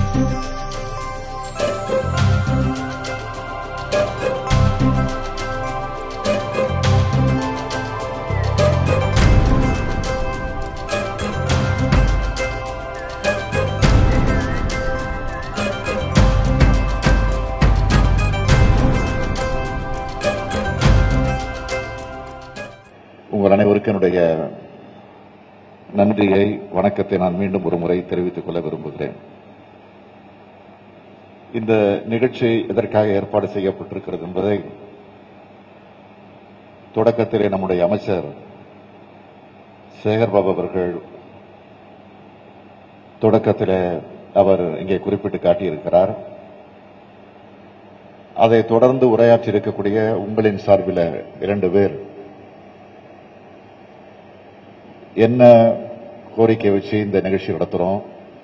உங்கள் அனைவருக்கும் என்னுடைய நன்றியை வணக்கத்தை நான் மீண்டும் ஒரு முறை தெரிவித்துக் கொள்ள விரும்புகிறேன் இந்த நிகழ்ச்சி எதற்காக ஏற்பாடு செய்யப்பட்டிருக்கிறது என்பதை தொடக்கத்திலே நம்முடைய அமைச்சர் சேகர்பாபு அவர்கள் தொடக்கத்திலே அவர் இங்கே குறிப்பிட்டு காட்டியிருக்கிறார் அதை தொடர்ந்து உரையாற்றி இருக்கக்கூடிய உங்களின் சார்பில் இரண்டு பேர் என்ன கோரிக்கை வச்சு இந்த நிகழ்ச்சி நடத்துறோம்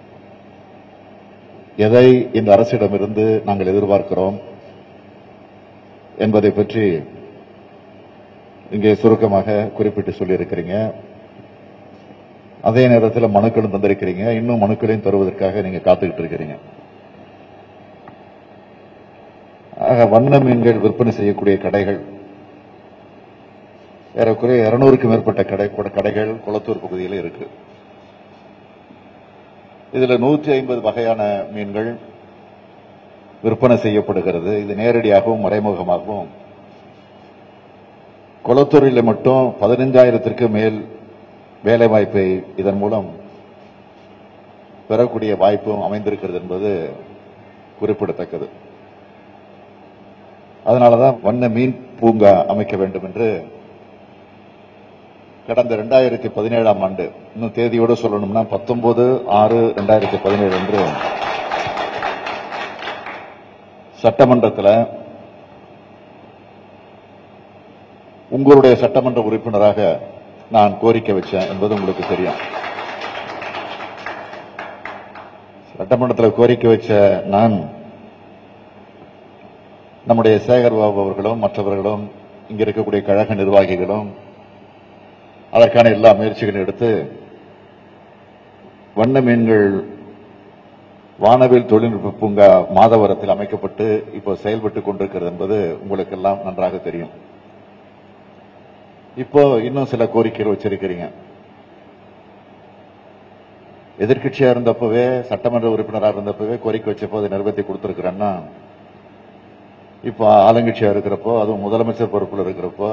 எதை இந்த அரசிடமிருந்து நாங்கள் எதிர்பார்க்கிறோம் என்பதை பற்றி இங்கே சுருக்கமாக குறிப்பிட்டு சொல்லியிருக்கிறீங்க அதே நேரத்தில் மனுக்களும் தந்திருக்கிறீங்க இன்னும் மனுக்களையும் தருவதற்காக நீங்க காத்துக்கிட்டு இருக்கிறீங்க ஆக வண்ண மீன்கள் விற்பனை செய்யக்கூடிய கடைகள் ஏறக்குறைய இருநூறுக்கும் மேற்பட்ட கடை கடைகள் குளத்தூர் பகுதியில் இருக்கு இதுல நூற்றி ஐம்பது வகையான மீன்கள் விற்பனை செய்யப்படுகிறது இது நேரடியாகவும் மறைமுகமாகவும் குளத்தூரில் மட்டும் பதினைஞ்சாயிரத்திற்கு மேல் வேலை வாய்ப்பை இதன் மூலம் பெறக்கூடிய வாய்ப்பும் அமைந்திருக்கிறது என்பது குறிப்பிடத்தக்கது அதனாலதான் வண்ண மீன் பூங்கா அமைக்க வேண்டும் என்று கடந்த ரெண்டாயிரத்தி பதினேழாம் ஆண்டு இன்னும் தேதியோடு சொல்லணும்னா பத்தொன்பது ஆறு ரெண்டாயிரத்தி பதினேழு அன்று சட்டமன்றத்தில் உங்களுடைய சட்டமன்ற உறுப்பினராக நான் கோரிக்கை வச்சேன் என்பது உங்களுக்கு தெரியும் சட்டமன்றத்தில் கோரிக்கை வச்ச நான் நம்முடைய சேகர் பாபு அவர்களும் மற்றவர்களும் இங்க இருக்கக்கூடிய கழக நிர்வாகிகளும் அதற்கான எல்லா முயற்சிகளும் எடுத்து வண்ண மீன்கள் வானவில் தொழில்நுட்ப பூங்கா மாதவரத்தில் அமைக்கப்பட்டு இப்போ செயல்பட்டுக் கொண்டிருக்கிறது என்பது உங்களுக்கு எல்லாம் நன்றாக தெரியும் இப்போ இன்னும் சில கோரிக்கைகள் வச்சிருக்கிறீங்க எதிர்க்கட்சியா இருந்தப்பவே சட்டமன்ற உறுப்பினராக இருந்தப்பவே கோரிக்கை வச்சப்போ அதை நிறைவேற்றி கொடுத்திருக்கிறேன்னா இப்போ ஆளுங்கட்சியா இருக்கிறப்போ அதுவும் முதலமைச்சர் பொறுப்பில் இருக்கிறப்போ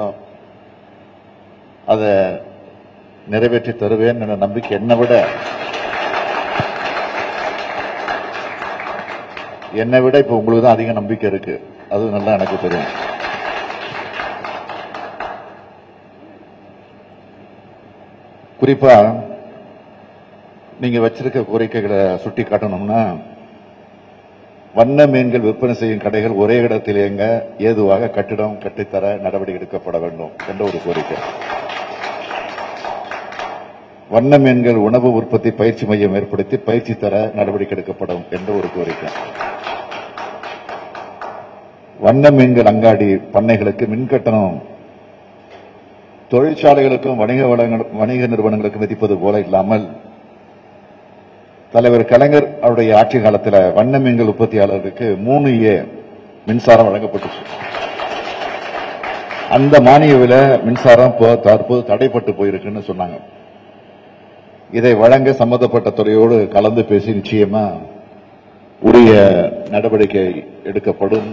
அதை நிறைவேற்றி தருவேன் என்ற நம்பிக்கை என்னை விட என்னை விட இப்ப உங்களுக்கு தான் அதிக நம்பிக்கை இருக்கு அது நல்லா எனக்கு தெரியும் குறிப்பா நீங்க வச்சிருக்க கோரிக்கைகளை சுட்டி காட்டணும்னா வண்ண மீன்கள் விற்பனை செய்யும் கடைகள் ஒரே இடத்தில் இயங்க ஏதுவாக கட்டிடம் கட்டித்தர நடவடிக்கை எடுக்கப்பட வேண்டும் என்ற ஒரு கோரிக்கை வண்ண மீன்கள் உணவு உற்பத்தி பயிற்சி மையம் ஏற்படுத்தி பயிற்சி தர நடவடிக்கை எடுக்கப்படும் என்ற ஒரு கோரிக்கை வண்ண மீன்கள் அங்காடி பண்ணைகளுக்கு மின்கட்டணம் தொழிற்சாலைகளுக்கும் வணிக வளங்கள் வணிக நிறுவனங்களுக்கும் விதிப்பது போல இல்லாமல் தலைவர் கலைஞர் அவருடைய ஆட்சி காலத்தில் வண்ண மீன்கள் உற்பத்தியாளர்களுக்கு மூணு ஏ மின்சாரம் வழங்கப்பட்டுச்சு அந்த மானிய விலை மின்சாரம் இப்போ தற்போது தடைப்பட்டு போயிருக்குன்னு சொன்னாங்க இதை வழங்க சம்பந்தப்பட்ட துறையோடு கலந்து பேசி நிச்சயமா உரிய நடவடிக்கை எடுக்கப்படும்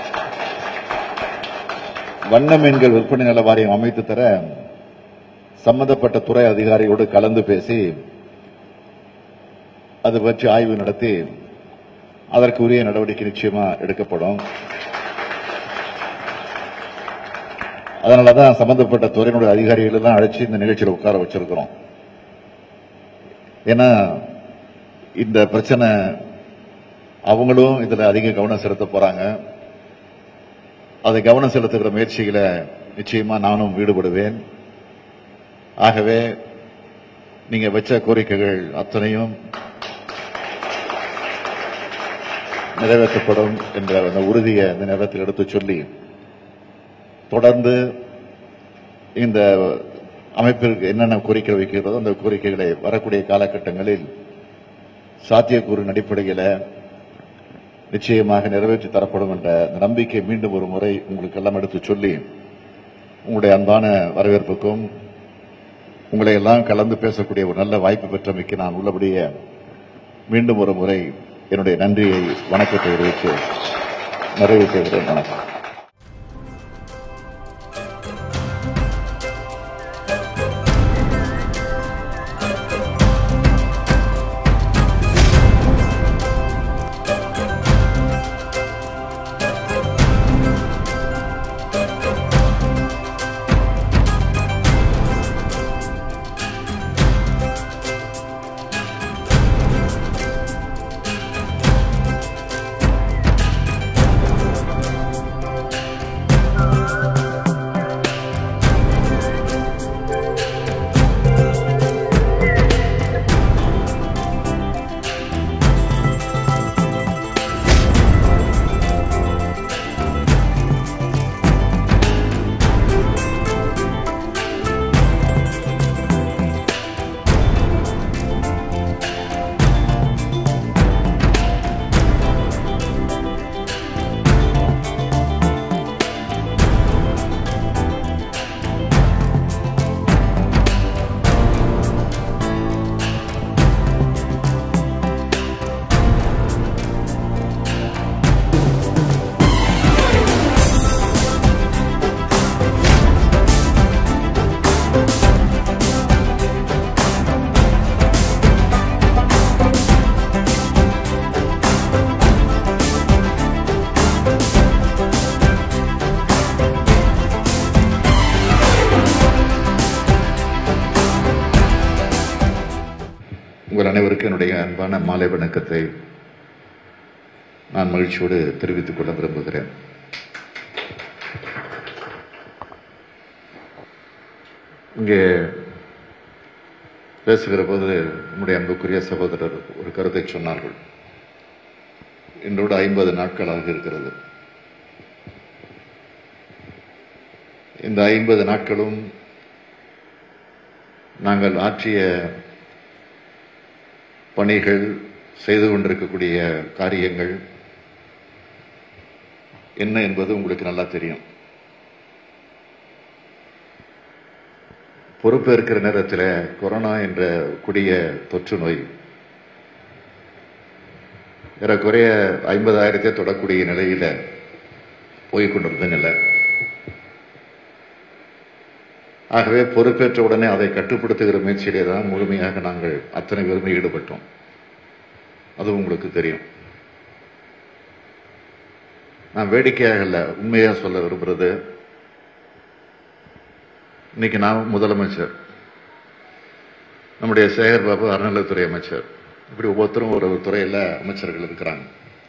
வண்ண மீன்கள் விற்பனை நல வாரியம் அமைத்து தர சம்பந்தப்பட்ட துறை அதிகாரியோடு கலந்து பேசி அது பற்றி ஆய்வு நடத்தி அதற்கு உரிய நடவடிக்கை நிச்சயமா எடுக்கப்படும் அதனாலதான் சம்பந்தப்பட்ட துறையினுடைய அதிகாரிகள் எல்லாம் அழைச்சு இந்த நிகழ்ச்சியில் உட்கார வச்சிருக்கிறோம் ஏன்னா இந்த பிரச்சனை அவங்களும் இதுல அதிக கவனம் செலுத்த போறாங்க அதை கவனம் செலுத்துகிற முயற்சிகளை நிச்சயமா நானும் ஈடுபடுவேன் ஆகவே நீங்க வச்ச கோரிக்கைகள் அத்தனையும் நிறைவேற்றப்படும் என்ற அந்த உறுதியை இந்த நேரத்தில் எடுத்து சொல்லி தொடர்ந்து இந்த அமைப்பிற்கு என்னென்ன கோரிக்கை வைக்கிறதோ அந்த கோரிக்கைகளை வரக்கூடிய காலகட்டங்களில் சாத்தியக்கூறின் அடிப்படையில் நிச்சயமாக நிறைவேற்றி தரப்படும் என்ற இந்த நம்பிக்கை மீண்டும் ஒரு முறை உங்களுக்கு எல்லாம் எடுத்து சொல்லி உங்களுடைய அன்பான வரவேற்புக்கும் உங்களை எல்லாம் கலந்து பேசக்கூடிய ஒரு நல்ல வாய்ப்பு பெற்றமைக்கு நான் உள்ளபடியே மீண்டும் ஒரு முறை என்னுடைய நன்றியை வணக்கத்தை தெரிவித்து நிறைவு செய்கிறேன் வணக்கம் உங்கள் அனைவருக்கும் என்னுடைய அன்பான மாலை வணக்கத்தை நான் மகிழ்ச்சியோடு தெரிவித்துக் கொள்ள விரும்புகிறேன் இங்கே பேசுகிற போது நம்முடைய அன்புக்குரிய சகோதரர் ஒரு கருத்தை சொன்னார்கள் இன்றோடு ஐம்பது நாட்களாக இருக்கிறது இந்த ஐம்பது நாட்களும் நாங்கள் ஆற்றிய பணிகள் செய்து கொண்டிருக்கக்கூடிய காரியங்கள் என்ன என்பது உங்களுக்கு நல்லா தெரியும் பொறுப்பேற்கிற நேரத்தில் கொரோனா என்ற கொடிய தொற்று நோய் ஏறக்குறைய ஐம்பதாயிரத்தை தொடக்கூடிய நிலையில போய் கொண்டிருந்த நிலை ஆகவே பொறுப்பேற்ற உடனே அதை கட்டுப்படுத்துகிற முயற்சியிலே தான் முழுமையாக நாங்கள் அத்தனை பேருமே ஈடுபட்டோம் அது உங்களுக்கு தெரியும் நான் வேடிக்கையாக இல்லை உண்மையா சொல்ல விரும்புறது இன்னைக்கு நான் முதலமைச்சர் நம்முடைய சேகர் பாபு அறநிலைத்துறை அமைச்சர் இப்படி ஒவ்வொருத்தரும் ஒரு ஒரு துறையில் அமைச்சர்கள் இருக்கிறாங்க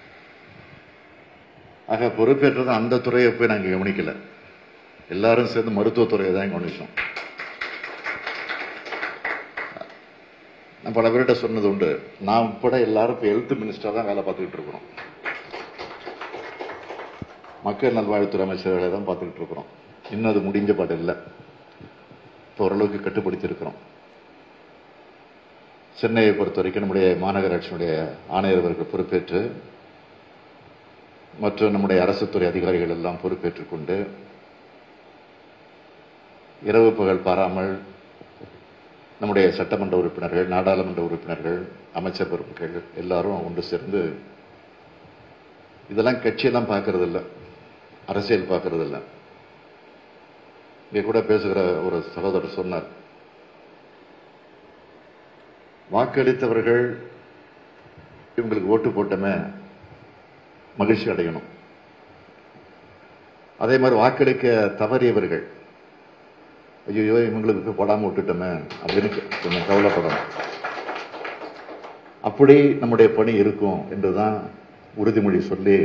ஆக பொறுப்பேற்றது அந்த துறையை போய் நாங்கள் கவனிக்கல எல்லாரும் சேர்ந்து மருத்துவத்துறையை தான் கவனிச்சோம் நான் பல பேர்கிட்ட சொன்னது உண்டு நான் உட்பட எல்லாரும் இப்போ ஹெல்த் மினிஸ்டர் தான் வேலை பார்த்துக்கிட்டு இருக்கிறோம் மக்கள் நல்வாழ்வுத்துறை அமைச்சர்களை தான் பார்த்துக்கிட்டு இருக்கிறோம் இன்னும் அது முடிஞ்ச பாடு இல்லை இப்போ ஓரளவுக்கு கட்டுப்படுத்தியிருக்கிறோம் சென்னையை பொறுத்த வரைக்கும் நம்முடைய மாநகராட்சியினுடைய ஆணையர் அவர்கள் பொறுப்பேற்று மற்றும் நம்முடைய அரசுத்துறை அதிகாரிகள் எல்லாம் பொறுப்பேற்றுக் கொண்டு இரவு பகல் பாராமல் நம்முடைய சட்டமன்ற உறுப்பினர்கள் நாடாளுமன்ற உறுப்பினர்கள் அமைச்சர் பொறுப்புகள் எல்லாரும் ஒன்று சேர்ந்து இதெல்லாம் கட்சியெல்லாம் பார்க்கறது இல்ல அரசியல் பார்க்கறது இல்ல இங்க கூட பேசுகிற ஒரு சகோதரர் சொன்னார் வாக்களித்தவர்கள் இவங்களுக்கு ஓட்டு போட்டமே மகிழ்ச்சி அடையணும் அதே மாதிரி வாக்களிக்க தவறியவர்கள் ஐயோ இவங்களுக்கு போடாம விட்டுட்டோமே அப்படின்னு கொஞ்சம் கவலைப்படணும் அப்படி நம்முடைய பணி இருக்கும் என்றுதான் உறுதிமொழி சொல்லி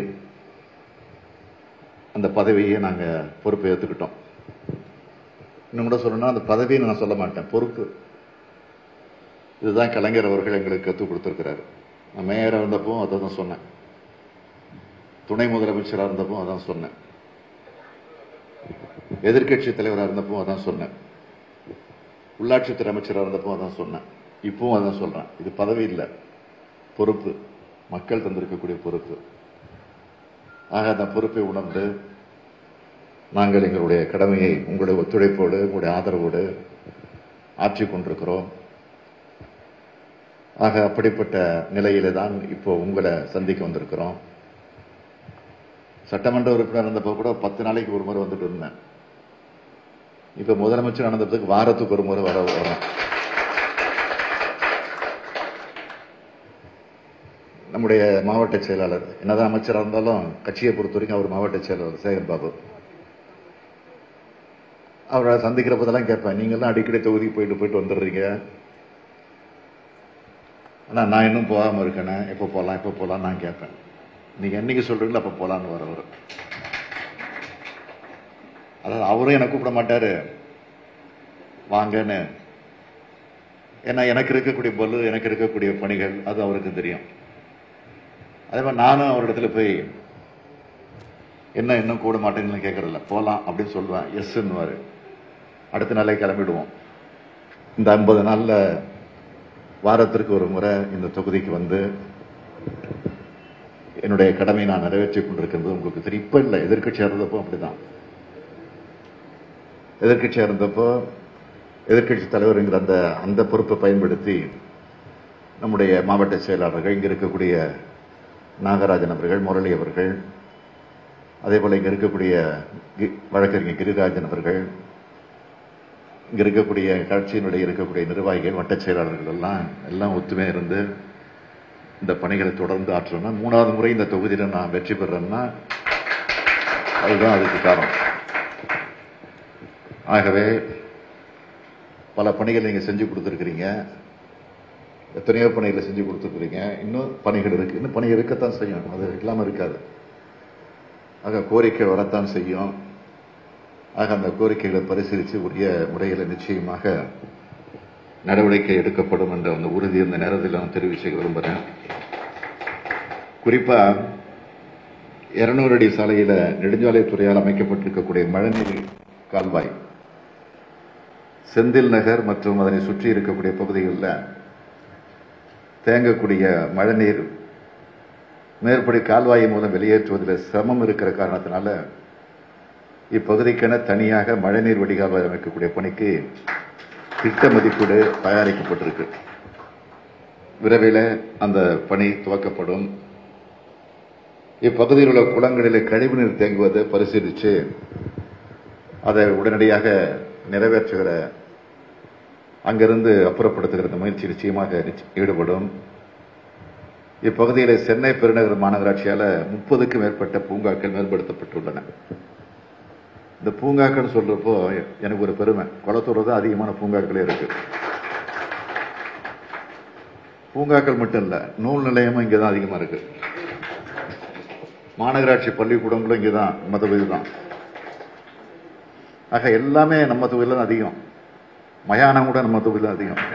அந்த பதவியை நாங்க பொறுப்பை ஏத்துக்கிட்டோம் இன்னும் கூட சொல்லணும்னா அந்த பதவியை நான் சொல்ல மாட்டேன் பொறுப்பு இதுதான் கலைஞர் அவர்கள் எங்களுக்கு கற்றுக் கொடுத்திருக்கிறாரு நான் மேயராக இருந்தப்போ அதை தான் சொன்னேன் துணை முதலமைச்சராக இருந்தப்போ அதான் சொன்னேன் எதிர்க்கட்சி தலைவராக இருந்தப்போ அதான் சொன்னேன் உள்ளாட்சித்துறை அமைச்சராக இருந்தப்போ அதான் சொன்னேன் இப்பவும் அதான் சொல்றேன் இது பதவி இல்லை பொறுப்பு மக்கள் தந்திருக்கக்கூடிய பொறுப்பு ஆக அந்த பொறுப்பை உணர்ந்து நாங்கள் எங்களுடைய கடமையை உங்களுடைய ஒத்துழைப்போடு உங்களுடைய ஆதரவோடு ஆற்றிக் கொண்டிருக்கிறோம் ஆக அப்படிப்பட்ட நிலையில தான் இப்போ உங்களை சந்திக்க வந்திருக்கிறோம் சட்டமன்ற உறுப்பினர் இருந்தப்போ கூட பத்து நாளைக்கு ஒரு முறை வந்துட்டு இருந்தேன் இப்ப முதலமைச்சர் ஆனதுக்கு வாரத்துக்கு ஒரு முறை வர வரோம் நம்முடைய மாவட்ட செயலாளர் என்னதான் அமைச்சராக இருந்தாலும் கட்சியை பொறுத்த வரைக்கும் அவர் மாவட்ட செயலாளர் சேகர் பாபு அவரை சந்திக்கிற போதெல்லாம் கேட்பேன் நீங்கெல்லாம் அடிக்கடி தொகுதிக்கு போயிட்டு போயிட்டு வந்துடுறீங்க ஆனால் நான் இன்னும் போகாமல் இருக்கேனே எப்போ போகலாம் எப்போ போகலாம் நான் கேட்பேன் நீங்கள் என்னைக்கு சொல்றீங்களோ அப்போ போகலான்னு வரவர் அதாவது அவரும் என்னை கூப்பிட மாட்டாரு வாங்கன்னு ஏன்னா எனக்கு இருக்கக்கூடிய பல்லு எனக்கு இருக்கக்கூடிய பணிகள் அது அவருக்கு தெரியும் அதே மாதிரி நானும் அவரிடத்துல போய் என்ன இன்னும் கூட மாட்டேங்கன்னு கேட்கறதில்ல போகலாம் அப்படின்னு சொல்லுவேன் எஸ்ன்னுவாரு அடுத்த நாளே கிளம்பிடுவோம் இந்த ஐம்பது நாள்ல வாரத்திற்கு ஒரு முறை இந்த தொகுதிக்கு வந்து என்னுடைய கடமையை நான் நிறைவேற்றி கொண்டிருக்கிறது உங்களுக்கு தெரியும் இப்ப இல்லை எதிர்க்கட்சியா இருந்தப்போ அப்படிதான் எதிர்க்கட்சியா இருந்தப்போ எதிர்க்கட்சி தலைவருங்கிற அந்த அந்த பொறுப்பை பயன்படுத்தி நம்முடைய மாவட்ட செயலாளர்கள் இங்க இருக்கக்கூடிய நாகராஜன் அவர்கள் முரளி அவர்கள் அதே போல இங்க இருக்கக்கூடிய கி- வழக்கறிஞர் கிரிராஜன் அவர்கள் இங்க இருக்கக்கூடிய கட்சியினுடைய இருக்கக்கூடிய நிர்வாகிகள் வட்டச் செயலாளர்கள் எல்லாம் எல்லாம் ஒத்துமையா இருந்து இந்த பணிகளை தொடர்ந்து ஆற்றணும்னா மூணாவது முறை இந்த தொகுதியில நான் வெற்றி பெறேன்னா அதுதான் அதுக்கு காரணம் ஆகவே பல பணிகள் நீங்க செஞ்சு கொடுத்துருக்கிறீங்க எத்தனையோ பணிகளை செஞ்சு கொடுத்துருக்கிறீங்க இன்னும் பணிகள் இருக்கு இன்னும் பணி இருக்கத்தான் செய்யும் அது இல்லாம இருக்காது ஆக கோரிக்கை வரத்தான் செய்யும் ஆக அந்த கோரிக்கைகளை பரிசீலித்து உரிய முறையில் நிச்சயமாக நடவடிக்கை எடுக்கப்படும் என்ற அந்த உறுதி இந்த நேரத்தில் நான் தெரிவிச்சுக்க விரும்புகிறேன் குறிப்பா இருநூறு அடி சாலையில நெடுஞ்சாலைத்துறையால் அமைக்கப்பட்டிருக்கக்கூடிய மழைநீர் கால்வாய் செந்தில் நகர் மற்றும் அதனை சுற்றி இருக்கக்கூடிய பகுதிகளில் தேங்கக்கூடிய மழைநீர் மேற்படி கால்வாய் மூலம் வெளியேற்றுவதில் சிரமம் இருக்கிற காரணத்தினால இப்பகுதிக்கென தனியாக மழைநீர் வடிகால்வாய் அமைக்கக்கூடிய பணிக்கு திட்ட மதிப்பீடு தயாரிக்கப்பட்டிருக்கு விரைவில் அந்த பணி துவக்கப்படும் இப்பகுதியில் உள்ள குளங்களில் கழிவுநீர் தேங்குவதை பரிசீலித்து அதை உடனடியாக நிறைவேற்றுகிற அங்கிருந்து அப்புறப்படுத்துகிற முயற்சி நிச்சயமாக நிச்ச- ஈடுபடும் இப்பகுதியில் சென்னை பெருநகர் மாநகராட்சியால முப்பதுக்கும் மேற்பட்ட பூங்காக்கள் மேம்படுத்தப்பட்டுள்ளன இந்த பூங்காக்கள் சொல்றப்போ எனக்கு ஒரு பெருமை குளத்தூர் தான் அதிகமான பூங்காக்களே இருக்கு பூங்காக்கள் மட்டும் இல்ல நூல் நிலையமும் இங்கதான் அதிகமா இருக்கு மாநகராட்சி பள்ளிக்கூடங்களும் இங்கதான் நம்ம தொகுதி தான் ஆக எல்லாமே நம்ம தொகுதியில தான் அதிகம் மயானம் கூட நம்ம தொகுதியில தான் அதிகம்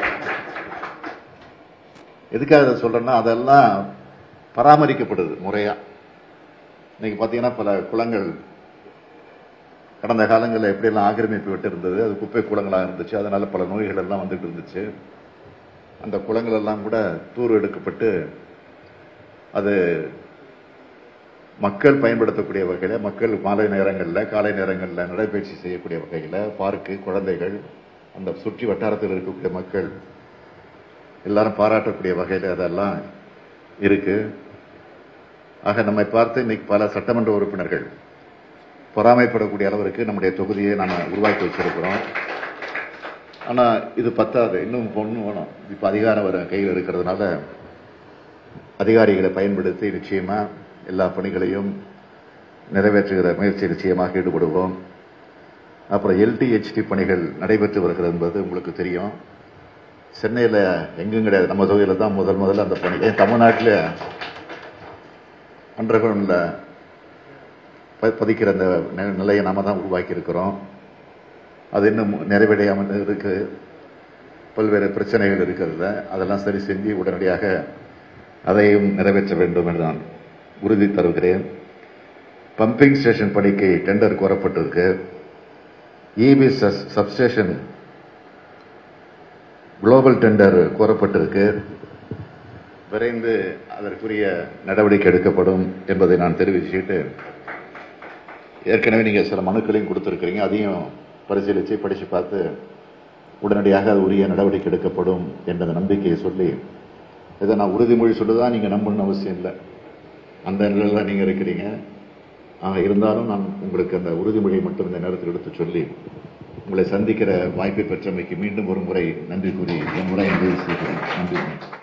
எதுக்காக இதை சொல்றேன்னா அதெல்லாம் பராமரிக்கப்படுது முறையா இன்னைக்கு பாத்தீங்கன்னா பல குளங்கள் கடந்த காலங்களில் எப்படியெல்லாம் ஆக்கிரமிப்பு விட்டு இருந்தது அது குப்பை குளங்களாக இருந்துச்சு அதனால பல நோய்கள் எல்லாம் வந்துட்டு இருந்துச்சு அந்த குளங்கள் எல்லாம் கூட தூர் எடுக்கப்பட்டு அது மக்கள் பயன்படுத்தக்கூடிய வகையில மக்கள் மாலை நேரங்களில் காலை நேரங்களில் நடைபயிற்சி செய்யக்கூடிய வகையில பார்க்கு குழந்தைகள் அந்த சுற்றி வட்டாரத்தில் இருக்கக்கூடிய மக்கள் எல்லாரும் பாராட்டக்கூடிய வகையில அதெல்லாம் இருக்கு ஆக நம்மை பார்த்து இன்னைக்கு பல சட்டமன்ற உறுப்பினர்கள் பொறாமைப்படக்கூடிய அளவிற்கு நம்முடைய தொகுதியை நாம உருவாக்கி வச்சிருக்கிறோம் ஆனா இது பத்தாது இன்னும் பொண்ணு வேணும் இப்ப அதிகாரம் வர கையில் இருக்கிறதுனால அதிகாரிகளை பயன்படுத்தி நிச்சயமா எல்லா பணிகளையும் நிறைவேற்றுகிற முயற்சி நிச்சயமாக ஈடுபடுவோம் அப்புறம் எல்டிஹெச்டி பணிகள் நடைபெற்று வருகிறது என்பது உங்களுக்கு தெரியும் சென்னையில் எங்கும் கிடையாது நம்ம தொகுதியில் தான் முதல் முதல்ல அந்த பணி ஏன் தமிழ்நாட்டில் அண்டர் கிரவுண்டில் ப- பதிக்கிற அந்த நி- நிலையை நாம தான் உருவாக்கி இருக்கிறோம் அது இன்னும் நிறைவடையாமல் இருக்கு பல்வேறு பிரச்சனைகள் இருக்கிறதுல அதெல்லாம் சரி செஞ்சு உடனடியாக அதையும் நிறைவேற்ற வேண்டும் என்று நான் உறுதி தருகிறேன் பம்பிங் ஸ்டேஷன் பணிக்கு டெண்டர் கோரப்பட்டிருக்கு இபி விரைந்து அதற்குரிய நடவடிக்கை எடுக்கப்படும் என்பதை நான் தெரிவிச்சுக்கிட்டு ஏற்கனவே நீங்க சில மனுக்களையும் கொடுத்திருக்கிறீங்க அதையும் பரிசீலிச்சு படிச்சு பார்த்து உடனடியாக அது உரிய நடவடிக்கை எடுக்கப்படும் என்ற நம்பிக்கையை சொல்லி இதை நான் உறுதிமொழி சொல்லுதான் நீங்க நம்பணும்னு அவசியம் இல்லை அந்த நிலையில நீங்க இருக்கிறீங்க ஆக இருந்தாலும் நான் உங்களுக்கு அந்த உறுதிமொழியை மட்டும் இந்த நேரத்தில் எடுத்து சொல்லி உங்களை சந்திக்கிற வாய்ப்பை பெற்றமைக்கு மீண்டும் ஒரு முறை நன்றி கூறி என் உரையை நிறைவு செய்கிறேன் நன்றி